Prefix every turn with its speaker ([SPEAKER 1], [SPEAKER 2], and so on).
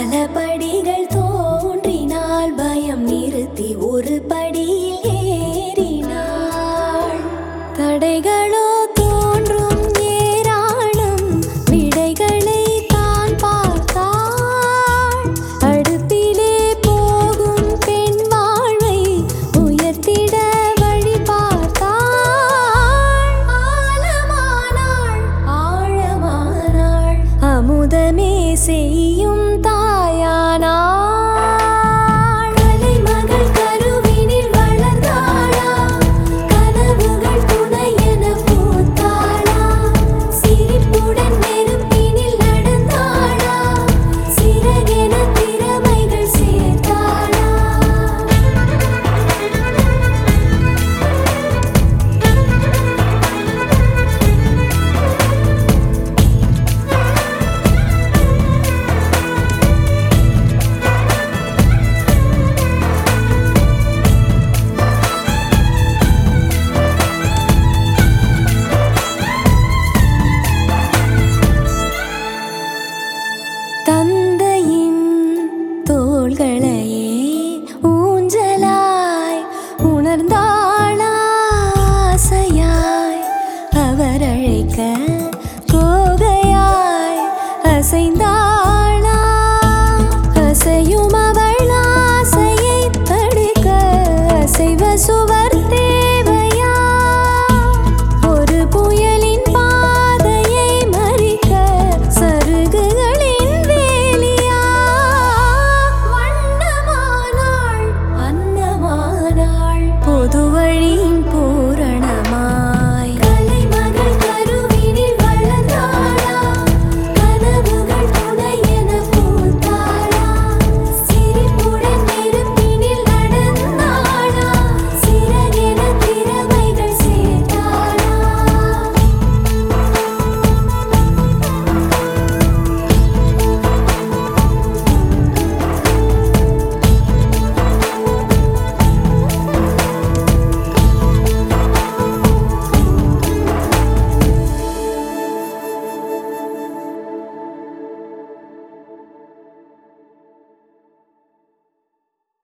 [SPEAKER 1] பல படிகள் தோன்றினால் பயம் நிறுத்தி ஒரு படியில் ஏறினாள் தடைகளோ தோன்றும் ஏராளம் விடைகளை தான் பார்த்தாள் அடுப்பிலே போகும் பெண் வாழ்வை உயர்த்திட வழி பார்த்தாள் ஆழமானாள் ஆழமானாள் அமுதமே செய்யும் தாயானாள் கலைமகள் கருவினில் வளர்ந்தாளா கனவுகள் துணை என பூத்தாளா சிரிப்புடன் நெருப்பினில் நடந்தாளா சிறகென திறமைகள் சேர்த்தாளா தந்தையின் தோள்களையே ஊஞ்சலாய் உணர்ந்தாளாசையாய் அவர் அழைக்க கோகையாய் அசைந்தாள்